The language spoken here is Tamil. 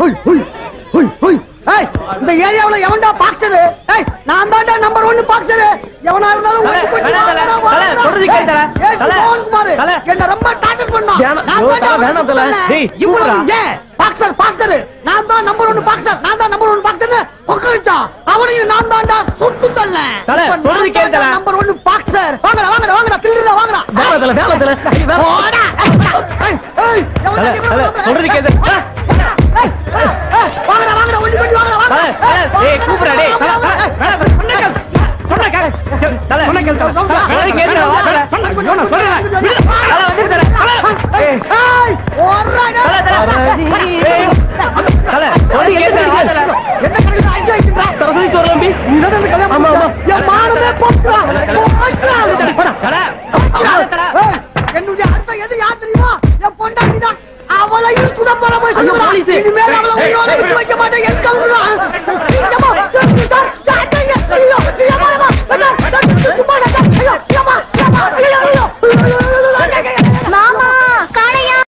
ஹொய் ஹொய் ஹொய் ஹொய் ஏய் இந்த ஏரியாவுல எவன்டா பாக்ஸர் ஏய் நான் தான்டா நம்பர் 1 பாக்ஸர் எவனா இருந்தாலும் தல, ஓடி போய் வேணாம் தல, வாங்கடா, தல, வாங்கடா. சொல்றது கேளு தல, ஏய், தல. மோகன் குமார் தல. என்ன ரொம்ப டார்ச்சர் பண்ணா வேணாம், நான் ஐயோ, தான்டா தல, வேணாம் தல. சொன்னேன். டேய், இவ்வளவு கூப்பிடுடா. ஏன் பாக்ஸர் பாக்ஸர் நான் தான் நம்பர் 1 பாக்ஸர் நான் தான் நம்பர் 1 பாக்ஸர்னு கொக்கரிச்சா அவனையும் நான் தான்டா சுட்டு தள்ள தல, சொல்றது கேளு தல. நம்பர் 1 பாக்ஸர் வாங்கடா வாங்கடா வாங்கடா திருடுடா வாங்கடா வேணாம் தல, வேணாம் தல. ஐயோ, வேணாம். போடா. ஏய், ஏய், எவன்டா தல, இவன் தல, நம்பர்? சொல்றது கேளு. ஆ, ஏய், ஏய், ஏய், வாங்கடா வாங்கடா ஒண்டி கொண்டி வாங்கடா தல, வாங்கடா தல, டேய், கூப்பிடுடா, டேய், தல, தல, வேணாம் தல, சொன்னா கேளு. சொன்னா கேளு. தல, சொன்னா கேளு, தல. சொல்றது கேளு, தல, வா, தல. சொன்னா, சொல்றேன். விடு. தல, வந்துரு, தல. தல, ஏய், ஏய், ஓடுறாடா. தல, தல. ஏய், தல, சொல்றது கேளு, தல, வா, தல. என்ன கடையில ஐஸ் வைக்கின்றா? சரஸ்வதி சோறு நம்பி. நீ தானே இந்த கல்யாணம் ஆமா, ஆமா. பண்ணிட்ட? என் மானமே போச்சுடா. போச்சுடா. போடா. தல, போச்சுடா. ஆமா, தல. ஏய், என்னுடைய அடுத்த எது யார் தெரியுமா என் பொண்டாட்டி தான் அவளையும் சுட போற போய் சொல்லுறா போலீஸ். இனிமேல் அவளை ஏய், உயிரோட ஏய், விட்டு வைக்க மாட்டேன் என் கவுண்டர்